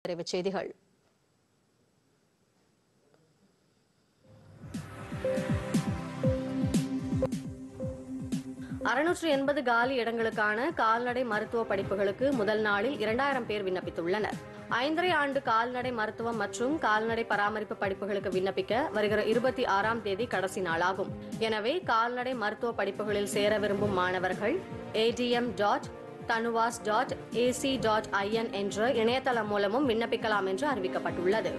விரைவுச் செய்திகள் அறுநூற்று எண்பது காலி இடங்களுக்கான கால்நடை மருத்துவ படிப்புகளுக்கு முதல் நாளில் இரண்டாயிரம் பேர் விண்ணப்பித்துள்ளனர் ஐந்தரை ஆண்டு கால்நடை மருத்துவம் மற்றும் கால்நடை பராமரிப்பு படிப்புகளுக்கு விண்ணப்பிக்க வருகிற இருபத்தி ஆறாம் தேதி கடைசி நாளாகும் எனவே கால்நடை மருத்துவ படிப்புகளில் சேர விரும்பும் மாணவர்கள் ATM dot TANUVAS dot AC dot IN என்ற இணையதளம் மூலமும் விண்ணப்பிக்கலாம் என்று அறிவிக்கப்பட்டுள்ளது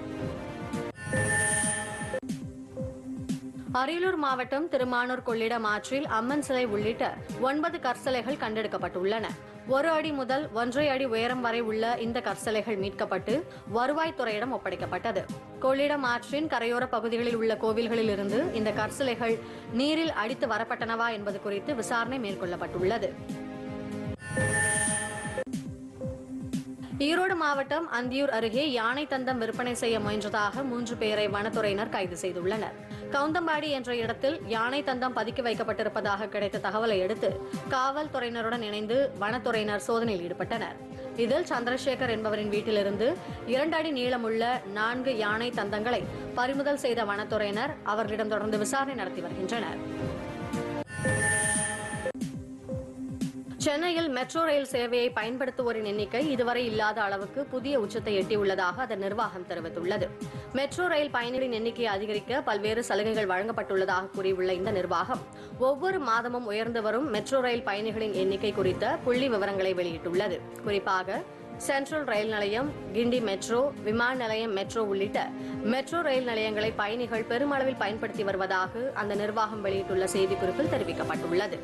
அரியலூர் மாவட்டம் திருமானூர் கொள்ளிடம் ஆற்றில் அம்மன் சிலை உள்ளிட்ட ஒன்பது கற்சிலைகள் கண்டெடுக்கப்பட்டுள்ளன ஒரு அடி முதல் ஒன்றரை அடி உயரம் வரை உள்ள இந்த கற்சிலைகள் மீட்கப்பட்டு வருவாய்த்துறையிடம் ஒப்படைக்கப்பட்டது கொள்ளிடம் ஆற்றின் கரையோர பகுதிகளில் உள்ள கோவில்களில் இருந்து இந்த கற்சிலைகள் நீரில் அடித்து வரப்பட்டனவா என்பது குறித்து விசாரணை மேற்கொள்ளப்பட்டுள்ளது ஈரோடு மாவட்டம் அந்தியூர் அருகே யானை தந்தம் விற்பனை செய்ய முயன்றதாக மூன்று பேரை வனத்துறையினர் கைது செய்துள்ளனர் கவுந்தம்பாடி என்ற இடத்தில் யானை தந்தம் பதுக்கி வைக்கப்பட்டிருப்பதாக கிடைத்த தகவலை அடுத்து காவல்துறையினருடன் இணைந்து வனத்துறையினர் சோதனையில் ஈடுபட்டனர் இதில் சந்திரசேகர் என்பவரின் வீட்டிலிருந்து இரண்டு அடி நீளமுள்ள நான்கு யானை தந்தங்களை பறிமுதல் செய்த வனத்துறையினர் அவர்களிடம் தொடர்ந்து விசாரணை நடத்தி வருகின்றனர் சென்னையில் மெட்ரோ ரயில் சேவையை பயன்படுத்துவோரின் எண்ணிக்கை இதுவரை இல்லாத அளவுக்கு புதிய உச்சத்தை எட்டியுள்ளதாக அதன் நிர்வாகம் தெரிவித்துள்ளது மெட்ரோ ரயில் பயணிகளின் எண்ணிக்கையை அதிகரிக்க பல்வேறு சலுகைகள் வழங்கப்பட்டுள்ளதாக கூறியுள்ள இந்த நிர்வாகம் ஒவ்வொரு மாதமும் உயர்ந்து வரும் மெட்ரோ ரயில் பயணிகளின் எண்ணிக்கை குறித்த புள்ளி விவரங்களை வெளியிட்டுள்ளது குறிப்பாக சென்ட்ரல் ரயில் நிலையம் கிண்டி மெட்ரோ விமான நிலையம் மெட்ரோ உள்ளிட்ட மெட்ரோ ரயில் நிலையங்களை பயணிகள் பெருமளவில் பயன்படுத்தி வருவதாக அந்த நிர்வாகம் வெளியிட்டுள்ள செய்திக்குறிப்பில் தெரிவிக்கப்பட்டுள்ளது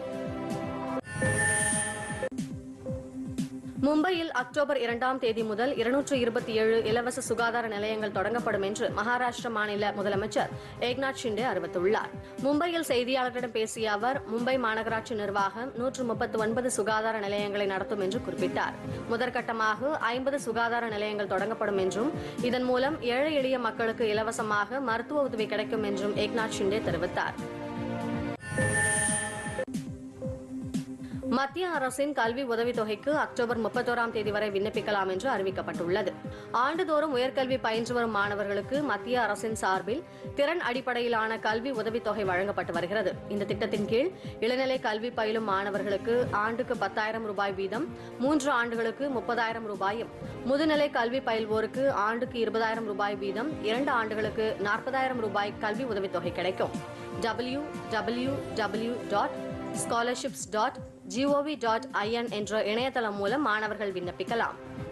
மும்பையில் அக்டோபர் இரண்டாம் தேதி முதல் இருநூற்று இருபத்தி ஏழு இலவச சுகாதார நிலையங்கள் தொடங்கப்படும் என்று மகாராஷ்டிர மாநில முதலமைச்சர் ஏக்நாத் ஷிண்டே அறிவித்துள்ளார் மும்பையில் செய்தியாளர்களிடம் பேசிய அவர் மும்பை மாநகராட்சி நிர்வாகம் நூற்று முப்பத்தி ஒன்பது சுகாதார நிலையங்களை நடத்தும் என்று குறிப்பிட்டார் முதற்கட்டமாக ஐம்பது சுகாதார நிலையங்கள் தொடங்கப்படும் என்றும் இதன் மூலம் ஏழை எளிய மக்களுக்கு இலவசமாக மருத்துவ உதவி கிடைக்கும் என்றும் ஏக்நாத் ஷிண்டே தெரிவித்தார் மத்திய அரசின் கல்வி உதவித்தொகைக்கு அக்டோபர் முப்பத்தோராம் தேதி வரை விண்ணப்பிக்கலாம் என்று அறிவிக்கப்பட்டுள்ளது ஆண்டுதோறும் உயர்கல்வி பயின்று வரும் மாணவர்களுக்கு மத்திய அரசின் சார்பில் திறன் அடிப்படையிலான கல்வி உதவித்தொகை வழங்கப்பட்டு வருகிறது இந்த திட்டத்தின் கீழ் இளநிலை கல்வி பயிலும் மாணவர்களுக்கு ஆண்டுக்கு பத்தாயிரம் ரூபாய் வீதம் மூன்று ஆண்டுகளுக்கு முப்பதாயிரம் ரூபாயும் முதுநிலை கல்வி பயில்வோருக்கு ஆண்டுக்கு இருபதாயிரம் ரூபாய் வீதம் இரண்டு ஆண்டுகளுக்கு நாற்பதாயிரம் ரூபாய் கல்வி உதவித்தொகை கிடைக்கும் W W W dot scholarships dot GOV dot IN என்ற இணையதளம் மூலம் மாணவர்கள் விண்ணப்பிக்கலாம்